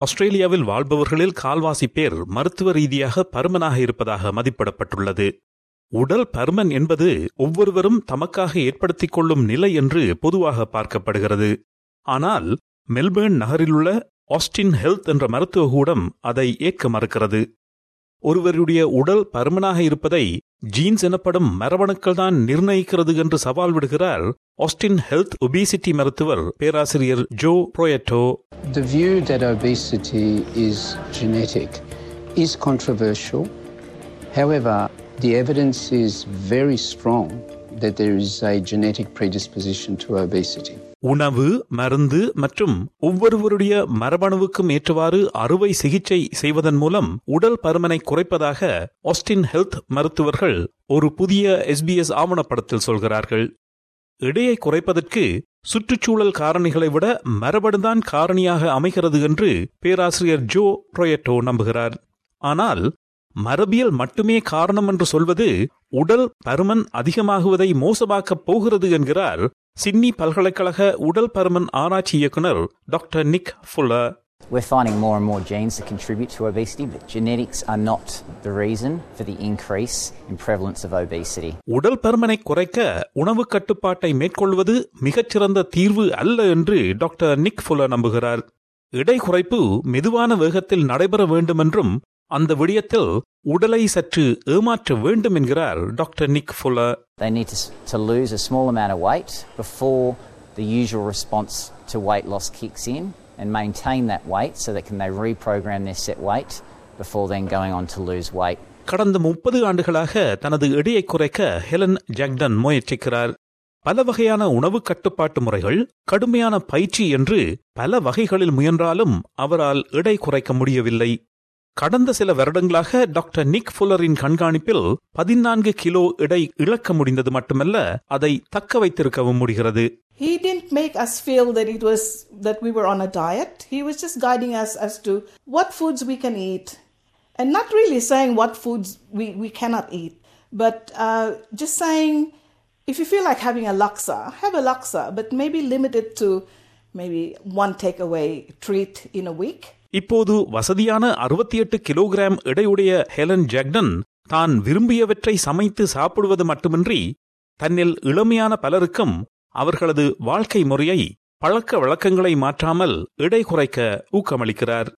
ஆஸ்திரேலியாவில் வாழ்பவர்களில் கால்வாசி பேர் மருத்துவ ரீதியாக பருமனாக இருப்பதாக மதிப்பிடப்பட்டுள்ளது உடல் பருமன் என்பது ஒவ்வொருவரும் தமக்காக ஏற்படுத்திக் கொள்ளும் நிலை என்று பொதுவாக பார்க்கப்படுகிறது ஆனால் மெல்பேர்ன் நகரிலுள்ள ஆஸ்டின் ஹெல்த் என்ற மருத்துவ கூடம் அதை ஏற்க மறுக்கிறது ஒருவருடைய உடல் பருமனாக இருப்பதை ஜீன்ஸ் எனப்படும் மரபணுக்கள் தான் நிர்ணயிக்கிறது என்று சவால் விடுகிறார் ஆஸ்டின் ஹெல்த் ஒபிசிட்டி மருத்துவர் பேராசிரியர் Joe Proietto The view that obesity is genetic is controversial. However, the evidence is very strong that there is a genetic predisposition to obesity. உணவு மருந்து மற்றும் ஒவ்வொருவருடைய மரபணுவுக்கும் ஏற்றவாறு அறுவை சிகிச்சை செய்வதன் மூலம் உடல் பருமனை குறைப்பதாக ஆஸ்டின் ஹெல்த் மருத்துவர்கள் ஒரு புதிய எஸ்பிஎஸ் ஆவணப்படத்தில் சொல்கிறார்கள் எடையை குறைப்பதற்கு சுற்றுச்சூழல் காரணிகளை விட மரபணுதான் காரணியாக அமைகிறது என்று பேராசிரியர் ஜோ புரோயட்டோ நம்புகிறார் ஆனால் மரபியல் மட்டுமே காரணம் என்று சொல்வது உடல் பருமன் அதிகமாகுவதை மோசமாக்கப் போகிறது என்கிறார் சிட்னி பல்கலைக்கழக உடல் பருமன் ஆராய்ச்சி இயக்குனர் doctor Nick Fuller We're finding more and more genes that contribute to obesity, but genetics are not the reason for the increase in prevalence of obesity. உடல் பருமனை குறைக்க உணவு கட்டுப்பாட்டை மேற்கொள்வது மிகச்சிறந்த தீர்வு அல்ல என்று டாக்டர் நிக் ஃபுல்லர் நம்புகிறார் இடை குறைப்பு மெதுவான வேகத்தில் நடைபெற வேண்டும் என்றும் அந்த விடயத்தில் உடலை சற்று ஏமாற்ற வேண்டும் என்கிறார் doctor Nick Fuller They need to, s- to lose a small amount of weight before the usual response to weight loss kicks in and maintain that weight so that can they reprogram their set weight before then going on to lose weight. கடந்த முப்பது ஆண்டுகளாக தனது எடையை குறைக்க Helen ஜாக்டன் முயற்சிக்கிறார் பல வகையான உணவு கட்டுப்பாட்டு முறைகள் கடுமையான பயிற்சி என்று பல வகைகளில் முயன்றாலும் அவரால் எடை குறைக்க முடியவில்லை கடந்த சில வருடங்களாக டாக்டர் நிக் ஃபுல்லரின் கண்காணிப்பில் பதினான்கு கிலோ எடை இழக்க முடிந்தது மட்டுமல்ல அதை தக்க வைத்திருக்கவும் முடிகிறது He didn't make us feel that it was that we were on a diet. He was just guiding us as to what foods we can eat, and not really saying what foods we, we cannot eat, but uh, just saying if you feel like having a laksa, have a laksa, but maybe limit it to maybe one takeaway treat in a week. இப்போது வசதியான அறுபத்தி எட்டு kilogram எடையுடைய Helen ஜாக்டன் தான் விரும்பியவற்றை சமைத்து சாப்பிடுவது மட்டுமின்றி தன்னில் இளமையான பலருக்கும் அவர்களது வாழ்க்கை முறையை பழக்க வழக்கங்களை மாற்றாமல் எடை குறைக்க ஊக்கமளிக்கிறார்